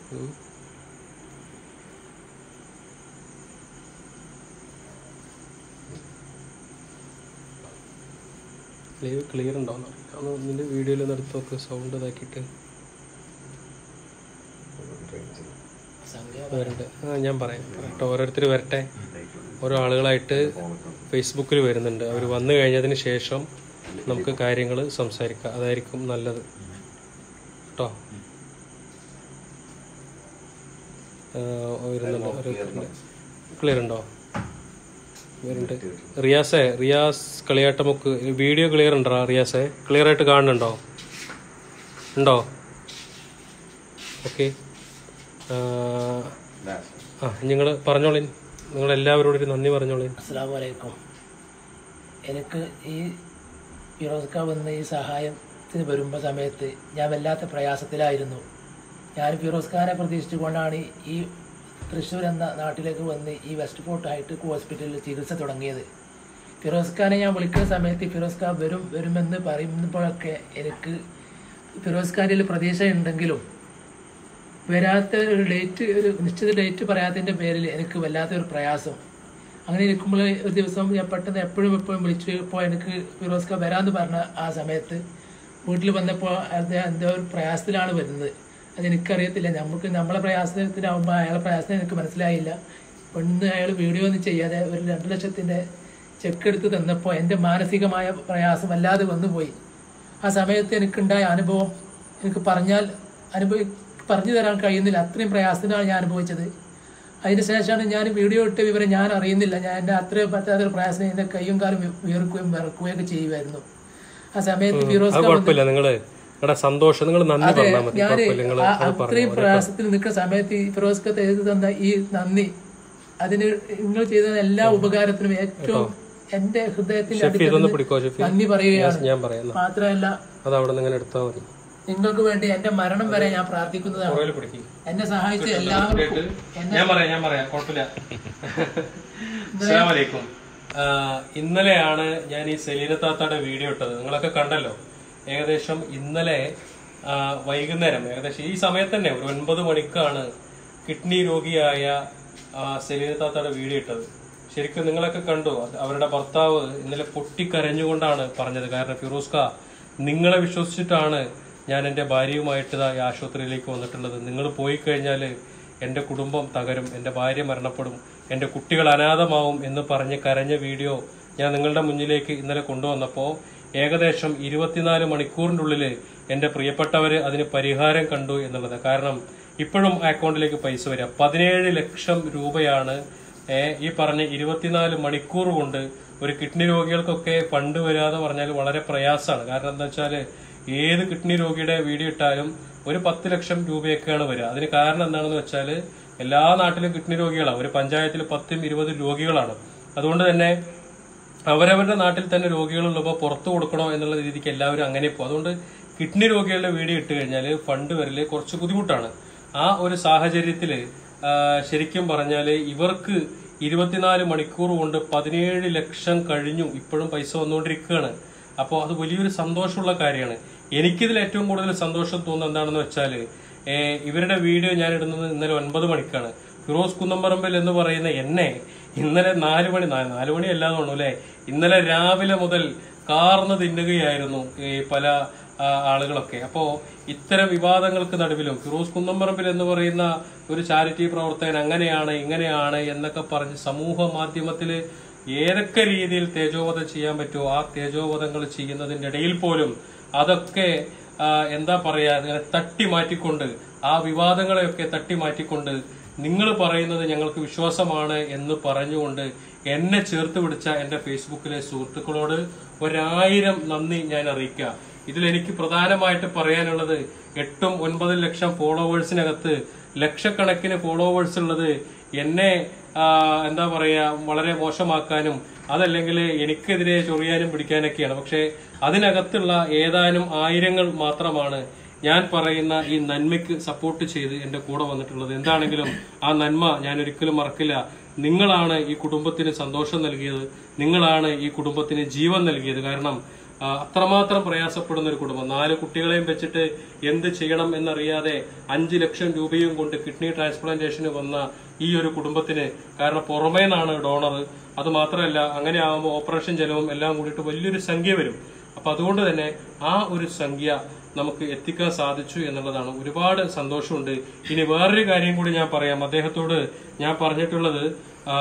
ഉം. Live clear ഉണ്ടാവും ഒന്ന് നിന്റെ വീഡിയോയിൽ ഒന്ന് എടുത്ത് നോക്ക് സൗണ്ട് ഇതാക്കിയിട്ട് വരട്ടെ ആ ഞാൻ പറയാം കേട്ടോ ഓരോരുത്തർ വരട്ടെ ഓരോ ആളുകളായിട്ട് ഫേസ്ബുക്കിൽ വരുന്നുണ്ട് അവർ വന്നു കഴിഞ്ഞതിന് ശേഷം നമുക്ക് കാര്യങ്ങൾ സംസാരിക്കാം അതായിരിക്കും നല്ലത് കേട്ടോ ആ, വരുന്നുണ്ട് ഓരോരുത്തരുടെ ക്ലിയർ ഉണ്ടോ വരുന്നുണ്ട് റിയാസേ റിയാസ് കളിയാട്ടമുക്ക് വീഡിയോ ക്ലിയർ ഉണ്ടോ റിയാസേ ക്ലിയർ ആയിട്ട് കാണുന്നുണ്ടോ ഉണ്ടോ ഓക്കെ ആ നിങ്ങൾ പറഞ്ഞോളിൻ നിങ്ങൾ എല്ലാവരോടും ഒരു നന്ദി പറഞ്ഞോളിൻ അസ്സാം വലൈക്കും എനിക്ക് ഈ ഫിറോസ്ക വന്ന ഈ സഹായത്തിന് വരുമ്പോൾ സമയത്ത് ഞാൻ വല്ലാത്ത പ്രയാസത്തിലായിരുന്നു ഞാൻ ഫിറോസ് ഖാനെ പ്രതീക്ഷിച്ചുകൊണ്ടാണ് ഈ തൃശ്ശൂർ എന്ന നാട്ടിലേക്ക് വന്ന് ഈ വെസ്റ്റ് ഫോർട്ട് ഹൈടെക് ഹോസ്പിറ്റലിൽ ചികിത്സ തുടങ്ങിയത് ഫിറോസ് ഖാനെ ഞാൻ വിളിക്കുന്ന സമയത്ത് ഫിറോസ് ഖാൻ വരും വരുമെന്ന് പറയുമ്പോഴൊക്കെ എനിക്ക് ഫിറോസ് ഖാനിൽ പ്രതീക്ഷ ഉണ്ടെങ്കിലും വരാത്ത ഒരു ഡേറ്റ് ഒരു നിശ്ചിത ഡേറ്റ് പറയാത്തതിൻ്റെ പേരിൽ എനിക്ക് വല്ലാത്തൊരു പ്രയാസം അങ്ങനെ ഇരിക്കുമ്പോൾ ഒരു ദിവസം ഞാൻ പെട്ടെന്ന് എപ്പോഴും എപ്പോഴും വിളിച്ചപ്പോൾ എനിക്ക് ഫിറോസ് ഖാൻ വരാമെന്ന് പറഞ്ഞ ആ സമയത്ത് വീട്ടിൽ വന്നപ്പോൾ അദ്ദേഹം എന്തോ ഒരു പ്രയാസത്തിലാണ് വരുന്നത് അത് എനിക്കറിയത്തില്ല നമുക്ക് നമ്മളെ പ്രയാസത്തിലാവുമ്പോൾ അയാളെ പ്രയാസം എനിക്ക് മനസ്സിലായില്ല പെണ്ണ് അയാൾ വീഡിയോ ഒന്നും ചെയ്യാതെ ഒരു രണ്ട് ലക്ഷത്തിൻ്റെ ചെക്ക് എടുത്ത് തന്നപ്പോൾ എൻ്റെ മാനസികമായ പ്രയാസം വല്ലാതെ വന്നുപോയി ആ സമയത്ത് എനിക്കുണ്ടായ അനുഭവം എനിക്ക് പറഞ്ഞാൽ അനുഭവി പറഞ്ഞു തരാൻ കഴിയുന്നില്ല അത്രയും പ്രയാസത്തിനാണ് ഞാൻ അനുഭവിച്ചത് അതിന് ശേഷമാണ് ഞാൻ വീഡിയോ ഇട്ട വിവരം ഞാൻ അറിയുന്നില്ല ഞാൻ എൻ്റെ അത്രയും പറ്റാത്തൊരു പ്രയാസം എൻ്റെ കൈയും കാലും വിയർക്കുകയും വിറക്കുകയൊക്കെ ചെയ്യുമായിരുന്നു ആ സമയത്ത് ഫിറോസ് അത് കുഴപ്പമില്ല നിങ്ങള് നിങ്ങളുടെ സന്തോഷം നിങ്ങൾ നന്ദി പറഞ്ഞാൽ മതി ഞാൻ കുഴപ്പമില്ല നിങ്ങൾ അത്രയും പ്രയാസത്തിൽ നിൽക്കുന്ന സമയത്ത് ഈ ഫിറോസ് ഖത്ത് എഴുതി തന്ന ഈ നന്ദി അതിന് നിങ്ങൾ ചെയ്ത എല്ലാ ഉപകാരത്തിനും ഏറ്റവും എന്റെ ഹൃദയത്തിന്റെ ഷെഫി ഇതൊന്ന് അടിത്തട്ടിൽ പിടിക്കോ ഷെഫി നന്ദി പറയുകയാണ് ഞാൻ പറയാം എന്നാ. മാത്രമല്ല അത് അവിടെ നിന്ന് ഇങ്ങനെ എടുത്താൽ മതി നിങ്ങൾക്ക് വേണ്ടി എന്റെ മരണം വരെ ഞാൻ പ്രാർത്ഥിക്കുന്നതാണ് പുറകിൽ പിടിക്കും എന്നെ സഹായിച്ച എല്ലാവർക്കും ഞാൻ പറയാം ഞാൻ പറയാം കുഴപ്പമില്ല അസ്സലാമലൈക്കും ഇന്നലെയാണ് ഞാൻ ഈ സെലീന താത്തയുടെ വീഡിയോ ഇട്ടത് നിങ്ങളൊക്കെ കണ്ടല്ലോ ഏകദേശം ഇന്നലെ ആ, വൈകുന്നേരം ഏകദേശം ഈ സമയത്ത് തന്നെ ഒരു ഒൻപത് മണിക്കാണ് കിഡ്നി രോഗിയായ ആ, സെലീന താത്തയുടെ വീഡിയോ ഇട്ടത് ശരിക്കും നിങ്ങളൊക്കെ കണ്ടു അത് അവരുടെ ഭർത്താവ് ഇന്നലെ പൊട്ടിക്കരഞ്ഞുകൊണ്ടാണ് പറഞ്ഞത് കാരണം ഫിറോസ് ഖാ നിങ്ങളെ വിശ്വസിച്ചിട്ടാണ് ഞാൻ എൻ്റെ ഭാര്യയുമായിട്ട് ദാ ഈ ആശുപത്രിയിലേക്ക് വന്നിട്ടുള്ളത് നിങ്ങൾ പോയി കഴിഞ്ഞാൽ എൻ്റെ കുടുംബം തകരും എൻ്റെ ഭാര്യ മരണപ്പെടും എൻ്റെ കുട്ടികൾ അനാഥമാവും എന്ന് പറഞ്ഞ് കരഞ്ഞ വീഡിയോ ഞാൻ നിങ്ങളുടെ മുന്നിലേക്ക് ഇന്നലെ കൊണ്ടുവന്നപ്പോൾ ഏകദേശം ഇരുപത്തിനാല് മണിക്കൂറിൻ്റെ ഉള്ളിൽ എൻ്റെ പ്രിയപ്പെട്ടവർ അതിന് പരിഹാരം കണ്ടു എന്നുള്ളത് കാരണം ഇപ്പോഴും അക്കൗണ്ടിലേക്ക് പൈസ വരിക പതിനേഴ് ലക്ഷം രൂപയാണ് ഏ, ഈ പറഞ്ഞ ഇരുപത്തിനാല് മണിക്കൂർ കൊണ്ട് ഒരു കിഡ്നി രോഗികൾക്കൊക്കെ ഫണ്ട് വരാതെ പറഞ്ഞാൽ വളരെ പ്രയാസമാണ് കാരണം എന്താ വെച്ചാൽ ഏത് കിഡ്നി രോഗിയുടെ വീഡിയോ ഇട്ടാലും ഒരു പത്ത് ലക്ഷം രൂപയൊക്കെയാണ് വരിക അതിന് കാരണം എന്താണെന്ന് വെച്ചാൽ എല്ലാ നാട്ടിലും കിഡ്നി രോഗികളാണ് ഒരു പഞ്ചായത്തിൽ പത്തും ഇരുപതും രോഗികളാണ് അതുകൊണ്ട് തന്നെ അവരവരുടെ നാട്ടിൽ തന്നെ രോഗികളുള്ളപ്പോൾ പുറത്തു കൊടുക്കണോ എന്നുള്ള രീതിക്ക് എല്ലാവരും അങ്ങനെ പോകും അതുകൊണ്ട് കിഡ്നി രോഗികളുടെ വീഡിയോ ഇട്ട് കഴിഞ്ഞാൽ ഫണ്ട് വരല് കുറച്ച് ബുദ്ധിമുട്ടാണ് ആ ഒരു സാഹചര്യത്തിൽ ശരിക്കും പറഞ്ഞാൽ ഇവർക്ക് ഇരുപത്തിനാല് മണിക്കൂർ കൊണ്ട് പതിനേഴ് ലക്ഷം കഴിഞ്ഞു ഇപ്പോഴും പൈസ വന്നുകൊണ്ടിരിക്കുകയാണ് അപ്പോൾ അത് വലിയൊരു സന്തോഷമുള്ള കാര്യമാണ് എനിക്കിതിൽ ഏറ്റവും കൂടുതൽ സന്തോഷം തോന്നുന്നത് എന്താണെന്ന് വെച്ചാൽ ഇവരുടെ വീഡിയോ ഞാൻ ഇടുന്നത് ഇന്നലെ ഒൻപത് മണിക്കാണ് ഫിറോസ് കുന്നമ്പറമ്പൽ എന്ന് പറയുന്ന എന്നെ ഇന്നലെ നാല് മണി നാ- നാല് മണി അല്ലാതെ തോന്നുന്നു അല്ലെ ഇന്നലെ രാവിലെ മുതൽ കാർന്ന് തിന്നുകയായിരുന്നു ഈ പല ആ, ആളുകളൊക്കെ അപ്പോ ഇത്തരം വിവാദങ്ങൾക്ക് നടുവിലും ഫിറോസ് കുന്നമ്പറമ്പിൽ എന്ന് പറയുന്ന ഒരു ചാരിറ്റി പ്രവർത്തകൻ അങ്ങനെയാണ് ഇങ്ങനെയാണ് എന്നൊക്കെ പറഞ്ഞ് സമൂഹ മാധ്യമത്തില് ഏതൊക്കെ രീതിയിൽ തേജോവധം ചെയ്യാൻ പറ്റുമോ ആ തേജോവധങ്ങൾ ചെയ്യുന്നതിന്റെ ഇടയിൽ പോലും അതൊക്കെ ആ, എന്താ പറയാ ഇങ്ങനെ തട്ടി മാറ്റിക്കൊണ്ട് ആ വിവാദങ്ങളെയൊക്കെ തട്ടി മാറ്റിക്കൊണ്ട് നിങ്ങൾ പറയുന്നത് ഞങ്ങൾക്ക് വിശ്വാസമാണ് എന്ന് പറഞ്ഞുകൊണ്ട് എന്നെ ചേർത്ത് പിടിച്ച എന്റെ ഫേസ്ബുക്കിലെ സുഹൃത്തുക്കളോട് ഒരായിരം നന്ദി ഞാൻ അറിയിക്കുക ഇതിൽ എനിക്ക് പ്രധാനമായിട്ട് പറയാനുള്ളത് എട്ടും ഒൻപതും ലക്ഷം ഫോളോവേഴ്സിനകത്ത് ലക്ഷക്കണക്കിന് ഫോളോവേഴ്സ് ഉള്ളത് എന്നെ ആ, എന്താ പറയാ വളരെ മോശമാക്കാനും അതല്ലെങ്കിൽ എനിക്കെതിരെ ചൊറിയാനും പിടിക്കാനൊക്കെയാണ് പക്ഷെ അതിനകത്തുള്ള ഏതാനും ആയിരങ്ങൾ മാത്രമാണ് ഞാൻ പറയുന്ന ഈ നന്മയ്ക്ക് സപ്പോർട്ട് ചെയ്ത് എന്റെ കൂടെ വന്നിട്ടുള്ളത് എന്താണെങ്കിലും ആ നന്മ ഞാൻ ഒരിക്കലും മറക്കില്ല നിങ്ങളാണ് ഈ കുടുംബത്തിന് സന്തോഷം നൽകിയത് നിങ്ങളാണ് ഈ കുടുംബത്തിന് ജീവൻ നൽകിയത് കാരണം ആ, അത്രമാത്രം പ്രയാസപ്പെടുന്ന ഒരു കുടുംബം നാല് കുട്ടികളെയും വെച്ചിട്ട് എന്ത് ചെയ്യണം എന്നറിയാതെ അഞ്ച് ലക്ഷം രൂപയും കൊണ്ട് കിഡ്നി ട്രാൻസ്പ്ലാന്റേഷന് വന്ന ഈ ഒരു കുടുംബത്തിന് കാരണം പുറമേ നിന്നാണ് ഡോണർ അത് മാത്രമല്ല അങ്ങനെ ആകുമ്പോൾ ഓപ്പറേഷൻ ചെലവും എല്ലാം കൂടിയിട്ട് വലിയൊരു സംഖ്യ വരും അപ്പൊ അതുകൊണ്ട് തന്നെ ആ ഒരു സംഖ്യ നമുക്ക് എത്തിക്കാൻ സാധിച്ചു എന്നുള്ളതാണ് ഒരുപാട് സന്തോഷമുണ്ട് ഇനി വേറൊരു കാര്യം കൂടി ഞാൻ പറയാം അദ്ദേഹത്തോട് ഞാൻ പറഞ്ഞിട്ടുള്ളത് ആ,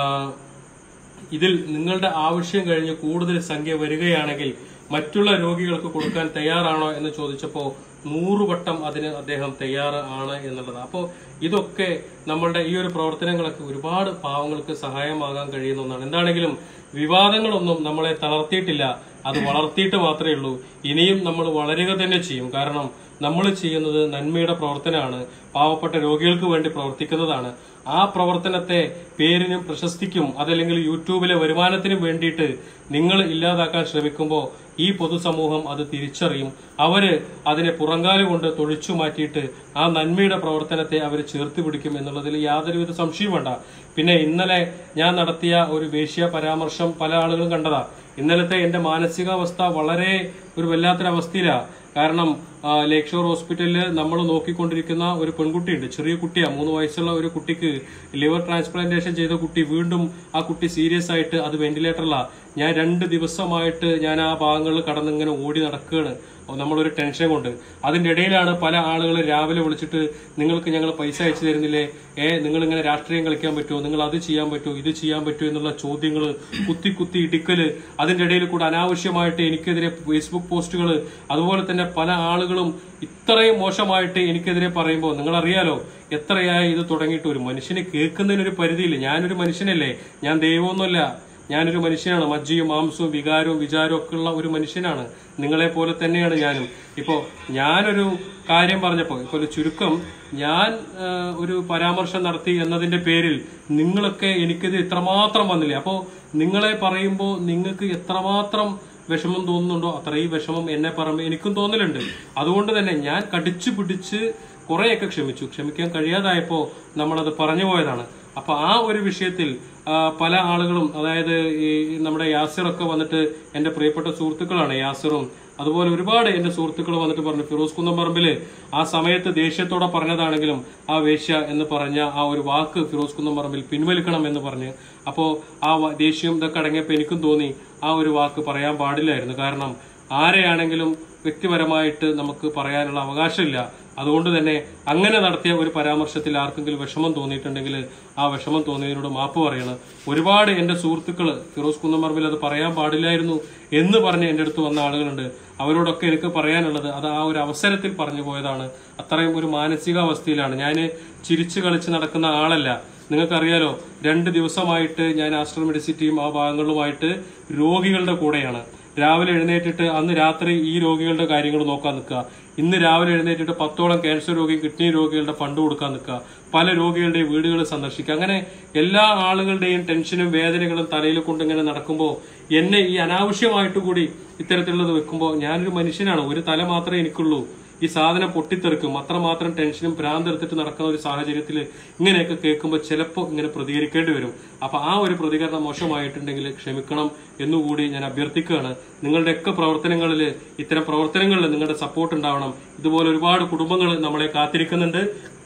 ഇതിൽ നിങ്ങളുടെ ആവശ്യം കഴിഞ്ഞ് കൂടുതൽ സംഖ്യ വരികയാണെങ്കിൽ മറ്റുള്ള രോഗികൾക്ക് കൊടുക്കാൻ തയ്യാറാണോ എന്ന് ചോദിച്ചപ്പോൾ നൂറ് വട്ടം അതിന് അദ്ദേഹം തയ്യാറ് ആണ് എന്നുള്ളത് അപ്പോൾ ഇതൊക്കെ നമ്മളുടെ ഈ ഒരു പ്രവർത്തനങ്ങളൊക്കെ ഒരുപാട് പാവങ്ങൾക്ക് സഹായമാകാൻ കഴിയുന്ന ഒന്നാണ് എന്താണെങ്കിലും വിവാദങ്ങളൊന്നും നമ്മളെ തളർത്തിയിട്ടില്ല അത് വളർത്തിയിട്ട് മാത്രമേ ഉള്ളൂ ഇനിയും നമ്മൾ വളരുക തന്നെ ചെയ്യും കാരണം നമ്മൾ ചെയ്യുന്നത് നന്മയുടെ പ്രവർത്തനമാണ് പാവപ്പെട്ട രോഗികൾക്ക് വേണ്ടി പ്രവർത്തിക്കുന്നതാണ് ആ പ്രവർത്തനത്തെ പേരിനും പ്രശസ്തിക്കും അതല്ലെങ്കിൽ യൂട്യൂബിലെ വരുമാനത്തിനും വേണ്ടിയിട്ട് നിങ്ങൾ ഇല്ലാതാക്കാൻ ശ്രമിക്കുമ്പോൾ ഈ പൊതുസമൂഹം അത് തിരിച്ചറിയും അവര് അതിനെ പുറങ്കാല് കൊണ്ട് തൊഴിച്ചു മാറ്റിയിട്ട് ആ നന്മയുടെ പ്രവർത്തനത്തെ അവർ ചേർത്ത് പിടിക്കും എന്നുള്ളതിൽ യാതൊരുവിധ സംശയവും വേണ്ട പിന്നെ ഇന്നലെ ഞാൻ നടത്തിയ ഒരു വേശ്യ പരാമർശം പല ആളുകളും കണ്ടതാ ഇന്നലത്തെ എന്റെ മാനസികാവസ്ഥ വളരെ ഒരു വല്ലാത്തൊരവസ്ഥയിലാണ് കാരണം ആ, ലേക്ക് ഷോർ ഹോസ്പിറ്റലിൽ നമ്മൾ നോക്കിക്കൊണ്ടിരിക്കുന്ന ഒരു പെൺകുട്ടിയുണ്ട് ചെറിയ കുട്ടിയാ മൂന്ന് വയസ്സുള്ള ഒരു കുട്ടിക്ക് ലിവർ ട്രാൻസ്പ്ലാന്റേഷൻ ചെയ്ത കുട്ടി വീണ്ടും ആ കുട്ടി സീരിയസ് ആയിട്ട് അത് വെന്റിലേറ്ററിലാ ഞാൻ രണ്ട് ദിവസമായിട്ട് ഞാൻ ആ ഭാഗങ്ങളിൽ കടന്നിങ്ങനെ ഓടി നടക്കുകയാണ് അപ്പൊ നമ്മളൊരു ടെൻഷൻ കൊണ്ട് അതിന്റെ ഇടയിലാണ് പല ആളുകൾ രാവിലെ വിളിച്ചിട്ട് നിങ്ങൾക്ക് ഞങ്ങൾ പൈസ അയച്ചു തരുന്നില്ലേ ഏ നിങ്ങൾ ഇങ്ങനെ രാഷ്ട്രീയം കളിക്കാൻ പറ്റുമോ നിങ്ങൾ അത് ചെയ്യാൻ പറ്റുമോ ഇത് ചെയ്യാൻ പറ്റുമോ എന്നുള്ള ചോദ്യങ്ങൾ കുത്തി കുത്തി ഇടിക്കല് അതിന്റെ ഇടയിൽ കൂടെ അനാവശ്യമായിട്ട് എനിക്കെതിരെ ഫേസ്ബുക്ക് പോസ്റ്റുകൾ അതുപോലെ തന്നെ പല ആളുകളും ഇത്രയും മോശമായിട്ട് എനിക്കെതിരെ പറയുമ്പോൾ നിങ്ങൾ അറിയാലോ എത്രയായി ഇത് തുടങ്ങിയിട്ട് ഒരു മനുഷ്യന് കേൾക്കുന്നതിനൊരു പരിധിയില്ല ഞാനൊരു മനുഷ്യനല്ലേ ഞാൻ ദൈവമൊന്നുമല്ല ഞാനൊരു മനുഷ്യനാണ് മജ്ജിയും മാംസവും വികാരവും വിചാരവും ഒക്കെ ഉള്ള ഒരു മനുഷ്യനാണ് നിങ്ങളെ പോലെ തന്നെയാണ് ഞാനും ഇപ്പോ ഞാനൊരു കാര്യം പറഞ്ഞപ്പോൾ ഇപ്പൊ ഒരു ചുരുക്കം ഞാൻ ആ, ഒരു പരാമർശം നടത്തി എന്നതിന്റെ പേരിൽ നിങ്ങളൊക്കെ എനിക്കിത് ഇത്രമാത്രം വന്നില്ലേ അപ്പോ നിങ്ങളെ പറയുമ്പോൾ നിങ്ങൾക്ക് എത്രമാത്രം വിഷമം തോന്നുന്നുണ്ടോ അത്രയും വിഷമം എന്നെ പറയുമ്പോൾ എനിക്കും തോന്നലുണ്ട് അതുകൊണ്ട് തന്നെ ഞാൻ കടിച്ചു പിടിച്ച് കുറെയൊക്കെ ക്ഷമിച്ചു ക്ഷമിക്കാൻ കഴിയാതായപ്പോ നമ്മളത് പറഞ്ഞു പോയതാണ് അപ്പൊ ആ ഒരു വിഷയത്തിൽ ആ, പല ആളുകളും അതായത് ഈ നമ്മുടെ യാസിറൊക്കെ വന്നിട്ട് എന്റെ പ്രിയപ്പെട്ട സുഹൃത്തുക്കളാണ് യാസിറും അതുപോലെ ഒരുപാട് എന്റെ സുഹൃത്തുക്കൾ വന്നിട്ട് പറഞ്ഞു ഫിറോസ് കുന്നംപറമ്പില് ആ സമയത്ത് ദേഷ്യത്തോടെ പറഞ്ഞതാണെങ്കിലും ആ വേശ്യ എന്ന് പറഞ്ഞ ആ ഒരു വാക്ക് ഫിറോസ് കുന്നംപറമ്പിൽ പിൻവലിക്കണം എന്ന് പറഞ്ഞ് അപ്പോ ആ വ- ദേഷ്യം ഇതൊക്കെ അടങ്ങിയപ്പോൾ എനിക്കും തോന്നി ആ ഒരു വാക്ക് പറയാൻ പാടില്ലായിരുന്നു കാരണം ആരെയാണെങ്കിലും വ്യക്തിപരമായിട്ട് നമുക്ക് പറയാനുള്ള അവകാശമില്ല അതുകൊണ്ട് തന്നെ അങ്ങനെ നടത്തിയ ഒരു പരാമർശത്തിൽ ആർക്കെങ്കിലും വിഷമം തോന്നിയിട്ടുണ്ടെങ്കിൽ ആ വിഷമം തോന്നിയതിനോട് മാപ്പ് പറയണം ഒരുപാട് എന്റെ സുഹൃത്തുക്കൾ ഫിറോസ് കുന്നമർമിൽ അത് പറയാൻ പാടില്ലായിരുന്നു എന്ന് പറഞ്ഞ് എന്റെ അടുത്ത് വന്ന ആളുകളുണ്ട് അവരോടൊക്കെ എനിക്ക് പറയാനുള്ളത് അത് ആ ഒരു അവസരത്തിൽ പറഞ്ഞു പോയതാണ് അത്രയും ഒരു മാനസികാവസ്ഥയിലാണ് ഞാൻ ചിരിച്ചു കളിച്ച് നടക്കുന്ന ആളല്ല നിങ്ങൾക്കറിയാലോ രണ്ട് ദിവസമായിട്ട് ഞാൻ ആസ്ട്രൽ മെഡിസിറ്റിയും ആ ഭാഗങ്ങളുമായിട്ട് രോഗികളുടെ കൂടെയാണ് രാവിലെ എഴുന്നേറ്റിട്ട് അന്ന് രാത്രി ഈ രോഗികളുടെ കാര്യങ്ങൾ നോക്കാൻ നിൽക്കുക ഇന്ന് രാവിലെ എഴുന്നേറ്റിട്ട് പത്തോളം ക്യാൻസർ രോഗി കിഡ്നി രോഗികളുടെ ഫണ്ട് കൊടുക്കാൻ നിൽക്കുക പല രോഗികളുടെയും വീടുകൾ സന്ദർശിക്കുക അങ്ങനെ എല്ലാ ആളുകളുടെയും ടെൻഷനും വേദനകളും തലയിൽ കൊണ്ട് ഇങ്ങനെ നടക്കുമ്പോൾ എന്നെ ഈ അനാവശ്യമായിട്ട് കൂടി ഇത്തരത്തിലുള്ളത് വെക്കുമ്പോൾ ഞാനൊരു മനുഷ്യനാണ് ഒരു തല മാത്രമേ എനിക്കുള്ളൂ ഈ സാധനം പൊട്ടിത്തെറിക്കും അത്രമാത്രം ടെൻഷനും ഭ്രാന്തെടുത്തിട്ട് നടക്കുന്ന ഒരു സാഹചര്യത്തിൽ ഇങ്ങനെയൊക്കെ കേൾക്കുമ്പോൾ ചിലപ്പോൾ ഇങ്ങനെ പ്രതികരിക്കേണ്ടി വരും അപ്പൊ ആ ഒരു പ്രതികരണം മോശമായിട്ടുണ്ടെങ്കിൽ ക്ഷമിക്കണം എന്നുകൂടി ഞാൻ അഭ്യർത്ഥിക്കുകയാണ് നിങ്ങളുടെയൊക്കെ പ്രവർത്തനങ്ങളിൽ ഇത്തരം പ്രവർത്തനങ്ങളിൽ നിങ്ങളുടെ സപ്പോർട്ട് ഉണ്ടാവണം ഇതുപോലെ ഒരുപാട് കുടുംബങ്ങൾ നമ്മളെ കാത്തിരിക്കുന്നുണ്ട്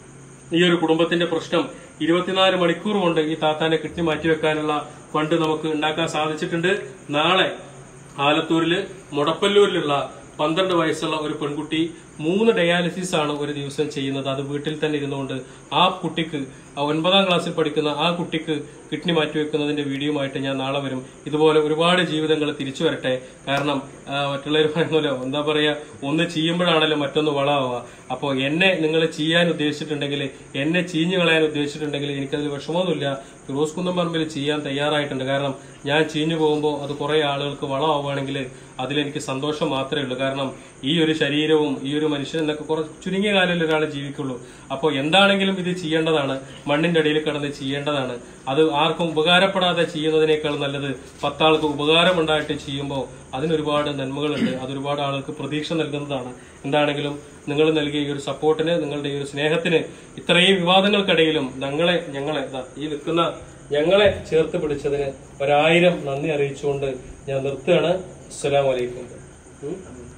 ഈ ഒരു കുടുംബത്തിന്റെ പ്രശ്നം ഇരുപത്തിനാല് മണിക്കൂർ കൊണ്ട് ഈ താത്താനെ കിട്ടി മാറ്റിവെക്കാനുള്ള ഫണ്ട് നമുക്ക് ഉണ്ടാക്കാൻ സാധിച്ചിട്ടുണ്ട് നാളെ ആലത്തൂരില് മുടപ്പല്ലൂരിലുള്ള പന്ത്രണ്ട് വയസ്സുള്ള ഒരു പെൺകുട്ടി മൂന്ന് ഡയാലിസിസ് ആണ് ഒരു ദിവസം ചെയ്യുന്നത് അത് വീട്ടിൽ തന്നെ ഇരുന്നുകൊണ്ട് ആ കുട്ടിക്ക് ആ ഒൻപതാം ക്ലാസ്സിൽ പഠിക്കുന്ന ആ കുട്ടിക്ക് കിഡ്നി മാറ്റിവെക്കുന്നതിന്റെ വീഡിയോയുമായിട്ട് ഞാൻ നാളെ വരും ഇതുപോലെ ഒരുപാട് ജീവിതങ്ങൾ തിരിച്ചു വരട്ടെ കാരണം ആ, മറ്റുള്ളവർ പറയുന്നല്ലോ എന്താ പറയാ ഒന്ന് ചെയ്യുമ്പോഴാണല്ലോ മറ്റൊന്ന് വളമാവുക അപ്പോൾ എന്നെ നിങ്ങൾ ചെയ്യാൻ ഉദ്ദേശിച്ചിട്ടുണ്ടെങ്കിൽ എന്നെ ചീഞ്ഞു കളയാൻ ഉദ്ദേശിച്ചിട്ടുണ്ടെങ്കിൽ എനിക്കതിൽ വിഷമമൊന്നുമില്ല ഫിറോസ് കുന്നംപറമ്പിൽ ചെയ്യാൻ തയ്യാറായിട്ടുണ്ട് കാരണം ഞാൻ ചീഞ്ഞു പോകുമ്പോൾ അത് കുറെ ആളുകൾക്ക് വളമാവുകയാണെങ്കിൽ അതിലെനിക്ക് സന്തോഷം മാത്രമേ ഉള്ളൂ കാരണം ഈ ഒരു ശരീരവും ഈ ഒരു മനുഷ്യൻ എന്നൊക്കെ കുറച്ച് ചുരുങ്ങിയ കാലത്തിൽ ഒരാൾ ജീവിക്കുള്ളൂ അപ്പോൾ എന്താണെങ്കിലും ഇത് ചെയ്യേണ്ടതാണ് മണ്ണിന്റെ അടിയിൽ കിടന്ന് ചെയ്യേണ്ടതാണ് അത് ആർക്കും ഉപകാരപ്പെടാതെ ചെയ്യുന്നതിനേക്കാൾ നല്ലത് പത്താൾക്ക് ഉപകാരമുണ്ടായിട്ട് ചെയ്യുമ്പോൾ അതിനൊരുപാട് നന്മകളുണ്ട് അതൊരുപാട് ആളുകൾക്ക് പ്രതീക്ഷ നൽകുന്നതാണ് എന്താണെങ്കിലും നിങ്ങൾ നൽകിയ ഈ ഒരു സപ്പോർട്ടിന് നിങ്ങളുടെ ഈ ഒരു സ്നേഹത്തിന് ഇത്രയും വിവാദങ്ങൾക്കിടയിലും ഞങ്ങളെ ഞങ്ങളെ ദാ ഈ നിൽക്കുന്ന ഞങ്ങളെ ചേർത്ത് പിടിച്ചതിന് ഒരായിരം നന്ദി അറിയിച്ചുകൊണ്ട് ഞാൻ നിർത്തുകയാണ് അസ്സലാമലൈക്കും ഉം?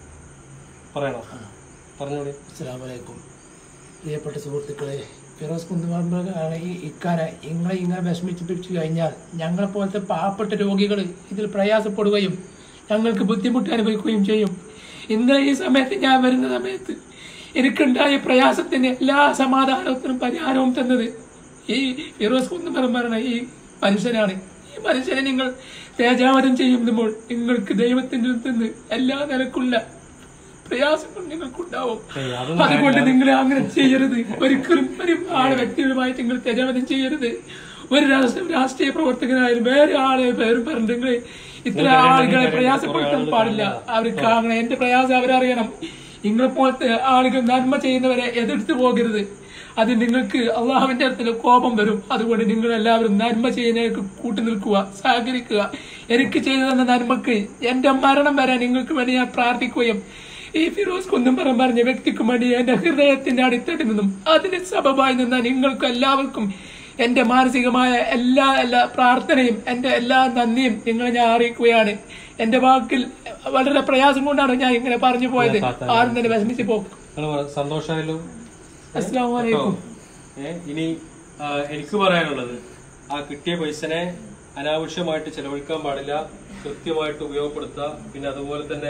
പറയണോ പറഞ്ഞോളി അസ്സലാമലൈക്കും പ്രിയപ്പെട്ട സുഹൃത്തുക്കളെ ഫിറോസ് കുന്നുമാർബാണ് ഈ ഇക്കാനെ ഇങ്ങളെ ഇങ്ങനെ വിഷമിച്ചിപ്പിച്ചു കഴിഞ്ഞാൽ ഞങ്ങളെ പോലത്തെ പാവപ്പെട്ട രോഗികൾ ഇതിൽ പ്രയാസപ്പെടുകയും ഞങ്ങൾക്ക് ബുദ്ധിമുട്ട് അനുഭവിക്കുകയും ചെയ്യും ഇന്നലെ ഈ സമയത്ത് ഞാൻ വരുന്ന സമയത്ത് എനിക്കുണ്ടായ പ്രയാസത്തിന് എല്ലാ സമാധാനത്തിനും പരിഹാരവും തന്നത് ഈ ഫിറോസ് കുന്നുമരം പറഞ്ഞ ഈ മനുഷ്യനാണ് ഈ മനുഷ്യനെ നിങ്ങൾ തേജാവരം ചെയ്യുമ്പോൾ നിങ്ങൾക്ക് ദൈവത്തിന്റെ അടുത്ത് നിന്ന് എല്ലാ നിലക്കുള്ള പ്രയാസങ്ങൾ നിങ്ങൾക്കുണ്ടാവും ഏയ് അതൊന്നും അതുകൊണ്ട് നിങ്ങൾ അങ്ങനെ ചെയ്യരുത് ഒരിക്കലും ഒരു ആളെ വ്യക്തിപരമായിട്ട് നിങ്ങൾ തെരവധം ചെയ്യരുത് ഒരു രാഷ്ട്ര- രാഷ്ട്രീയ പ്രവർത്തകനായാലും വേറെ ആളെ പേര് പറഞ്ഞിട്ട് നിങ്ങൾ ഇത്ര ആളുകളെ പ്രയാസപ്പെടുത്താൻ പാടില്ല അവർക്ക് അങ്ങനെ എന്റെ പ്രയാസം അവരറിയണം നിങ്ങളെ പോലത്തെ ആളുകൾ നന്മ ചെയ്യുന്നവരെ എതിർത്ത് പോകരുത് അത് നിങ്ങൾക്ക് അള്ളാഹുവിന്റെ അടുത്തിൽ കോപം വരും അതുകൊണ്ട് നിങ്ങൾ എല്ലാവരും നന്മ ചെയ്യുന്നവർക്ക് കൂട്ടു നിൽക്കുക സഹകരിക്കുക എനിക്ക് ചെയ്തു തന്ന നന്മക്ക് എന്റെ മരണം വരെ നിങ്ങൾക്ക് വേണ്ടി ഞാൻ പ്രാർത്ഥിക്കുകയും ഈ ഫിറോസ് കുന്നുംപറം പറഞ്ഞ വ്യക്തിക്ക് വേണ്ടി എന്റെ ഹൃദയത്തിന്റെ അടിത്തട്ടിൽ നിന്നും അതിന് സബബായി നിന്ന നിങ്ങൾക്കും എല്ലാവർക്കും എന്റെ മാനസികമായ എല്ലാ എല്ലാ പ്രാർത്ഥനയും എന്റെ എല്ലാ നന്ദിയും നിങ്ങളെ ഞാൻ അറിയിക്കുകയാണ് എന്റെ വാക്കിൽ വളരെ പ്രയാസം കൊണ്ടാണ് ഞാൻ ഇങ്ങനെ പറഞ്ഞു പോയത് ആരും തന്നെ വിഷമിച്ച് പോകും നിങ്ങൾ സന്തോഷമായാലും അസ്സാം വലൈക്കും ഏ, ഇനി ആ, എനിക്ക് പറയാനുള്ളത് ആ കിട്ടിയ പൈസനെ അനാവശ്യമായിട്ട് ചെലവഴിക്കാൻ പാടില്ല കൃത്യമായിട്ട് ഉപയോഗപ്പെടുത്തുക പിന്നെ അതുപോലെ തന്നെ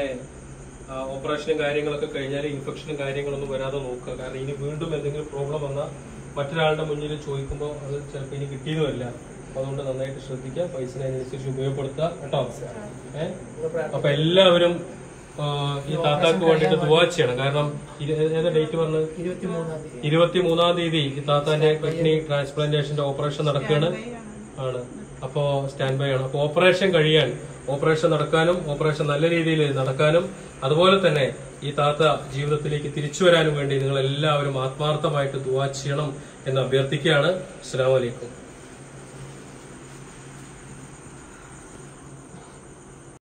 ആ, ഓപ്പറേഷനും കാര്യങ്ങളൊക്കെ കഴിഞ്ഞാൽ ഇൻഫെക്ഷനും കാര്യങ്ങളൊന്നും വരാതെ നോക്കുക കാരണം ഇനി വീണ്ടും എന്തെങ്കിലും പ്രോബ്ലം വന്നാൽ മറ്റൊരാളുടെ മുന്നിൽ ചോദിക്കുമ്പോൾ അത് ചിലപ്പോൾ ഇനി കിട്ടിയെന്ന് വരില്ല അപ്പൊ അതുകൊണ്ട് നന്നായിട്ട് ശ്രദ്ധിക്കുക പൈസനെ അതിനനുസരിച്ച് ഉപയോഗപ്പെടുത്തുക കേട്ടോ ഏഹ് അപ്പൊ എല്ലാവരും ആ, ഈ താത്താക്ക് വേണ്ടിയിട്ട് ദുവാ ചെയ്യണം കാരണം ഇരു- ഏതാ ഡേറ്റ് പറഞ്ഞത് ഇരുപത്തി മൂന്നാം തീയതി ഇരുപത്തി മൂന്നാം തീയതി ഈ താത്താന്റെ കിഡ്നി ട്രാൻസ്പ്ലാന്റേഷന്റെ ഓപ്പറേഷൻ നടക്കുകയാണ് ആണ് അപ്പോ സ്റ്റാൻഡ് ബൈ ആണ് അപ്പൊ ഓപ്പറേഷൻ കഴിയാൻ ഓപ്പറേഷൻ നടക്കാനും ഓപ്പറേഷൻ നല്ല രീതിയിൽ നടക്കാനും അതുപോലെ തന്നെ ഈ താത്ത ജീവിതത്തിലേക്ക് തിരിച്ചു വരാനും വേണ്ടി നിങ്ങൾ എല്ലാവരും ആത്മാർത്ഥമായിട്ട് ദുവാ ചെയ്യണം എന്ന് അഭ്യർത്ഥിക്കുകയാണ് അസ്സലാമു അലൈക്കും